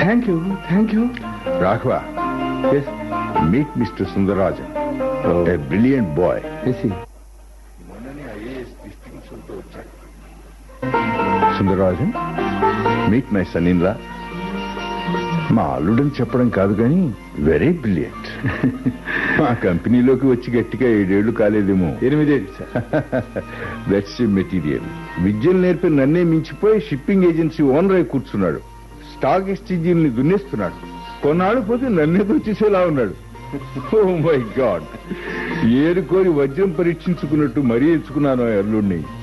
thank you thank you Raghava meet mister Sundararajan a brilliant boy Sundararajan meet my son in law మా అల్లుడని చెప్పడం కాదు కానీ వెరీ బ్రిలియంట్ మా కంపెనీలోకి వచ్చి గట్టిగా ఏడేళ్లు కాలేదేమో ఎనిమిదేళ్ళు సార్ దట్స్ మెటీరియల్ విద్యలు నేర్పి నన్నే మించిపోయి షిప్పింగ్ ఏజెన్సీ ఓనర్ అయి కూర్చున్నాడు స్టాక్ ఎక్స్చేంజీల్ని దున్నేస్తున్నాడు కొన్నాళ్ళు పోతే నన్నే వచ్చేసేలా ఉన్నాడు ఓ మై గాడ్ ఏరుకోరి వజ్రం పరీక్షించుకున్నట్టు మరీ ఎంచుకున్నాను ఆ అల్లుడిని